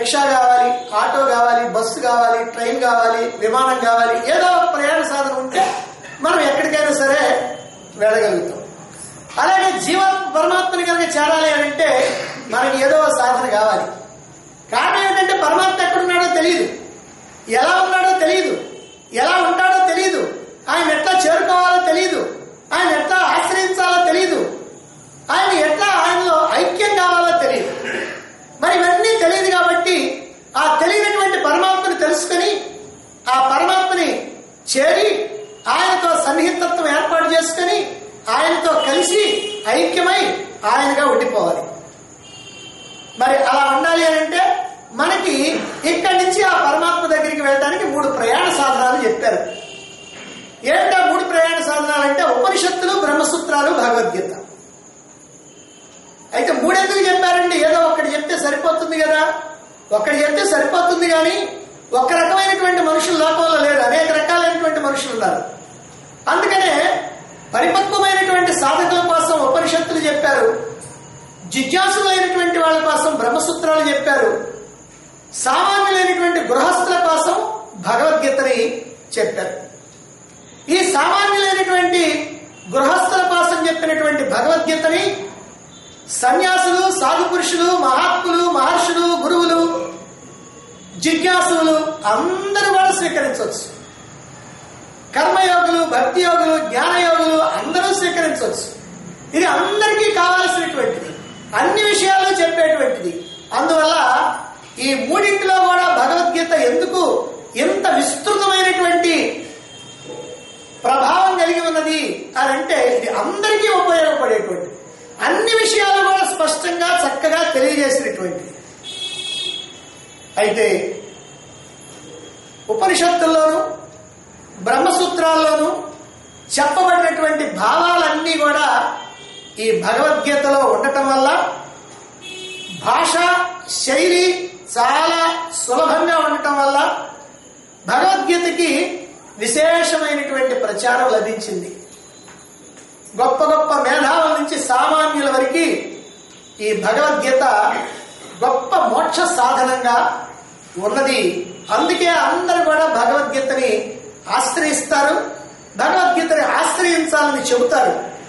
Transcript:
rickshaw కావాలి auto కావాలి bus కావాలి ట్రైన్ కావాలి విమానం కావాలి ఏదో ఒక ప్రయాణ సాధనం ఉంటే మనం ఎక్కడికైనా సరే వెళ్ళగలుగుతాం అలాగే జీవ పరమాత్మని కనుక చేరాలి అని అంటే మనకి ఏదో ఒక సాధన కావాలి కారణం ఏంటంటే పరమాత్మ ఎక్కడున్నాడో తెలియదు ఎలా ఉన్నాడో తెలియదు ఎలా ఉంటాడో తెలియదు ఆయన ఎట్లా చేరుకోవాలో తెలియదు ఆయన ఎట్లా ఆశ్రయించాలో తెలియదు ఆయన ఎట్లా ఆయనలో ఐక్యం కావాలో తెలియదు మరి ఇవన్నీ తెలియదు కాబట్టి ఆ తెలియనటువంటి పరమాత్మని తెలుసుకొని ఆ పరమాత్మని చేరి ఆయనతో సన్నిహితత్వం ఏర్పాటు చేసుకొని ఆయనతో కలిసి ఐక్యమై ఆయనగా ఉండిపోవాలి మరి అలా ఉండాలి అని అంటే మనకి ఇక్కడి నుంచి ఆ పరమాత్మ దగ్గరికి వెళ్ళడానికి మూడు ప్రయాణ సాధనాలు చెప్పారు ఏంటా మూడు ప్రయాణ సాధనాలు అంటే ఉపనిషత్తులు బ్రహ్మసూత్రాలు భగవద్గీత అయితే మూడెందుకు చెప్పారండి ఏదో ఒకటి చెప్తే సరిపోతుంది కదా ఒకటి చెప్తే సరిపోతుంది కానీ ఒక రకమైనటువంటి మనుషులు లోకంలో లేరు అనేక రకాలైనటువంటి మనుషులు ఉన్నారు అందుకనే పరిపక్వమైనటువంటి సాధకుల కోసం ఉపనిషత్తులు చెప్పారు జిజ్ఞాసులైనటువంటి వాళ్ళ కోసం బ్రహ్మసూత్రాలు చెప్పారు సామాన్యులైనటువంటి గృహస్థుల కోసం భగవద్గీతని చెప్పారు ఈ సామాన్యులైనటువంటి గృహస్థుల కోసం చెప్పినటువంటి భగవద్గీతని సన్యాసులు సాధు పురుషులు మహాత్ములు మహర్షులు గురువులు జిజ్ఞాసులు అందరూ కూడా స్వీకరించవచ్చు కర్మయోగులు భక్తి యోగులు జ్ఞానయోగులు అందరూ స్వీకరించవచ్చు ఇది అందరికీ కావాల్సినటువంటిది అన్ని విషయాలు చెప్పేటువంటిది అందువల్ల ఈ మూడింటిలో కూడా భగవద్గీత ఎందుకు ఎంత విస్తృతమైనటువంటి ప్రభావం కలిగి ఉన్నది అని అంటే ఇది అందరికీ ఉపయోగపడేటువంటి అన్ని విషయాలు కూడా స్పష్టంగా చక్కగా తెలియజేసినటువంటిది అయితే ఉపనిషత్తుల్లోనూ బ్రహ్మసూత్రాల్లోనూ చెప్పబడినటువంటి భావాలన్నీ కూడా ఈ భగవద్గీతలో ఉండటం వల్ల భాష శైలి చాలా సులభంగా ఉండటం వల్ల భగవద్గీతకి విశేషమైనటువంటి ప్రచారం లభించింది గొప్ప గొప్ప మేధావుల నుంచి సామాన్యుల వరకు ఈ భగవద్గీత గొప్ప మోక్ష సాధనంగా ఉన్నది అందుకే అందరూ కూడా భగవద్గీతని ఆశ్రయిస్తారు భగవద్గీతని ఆశ్రయించాలని చెబుతారు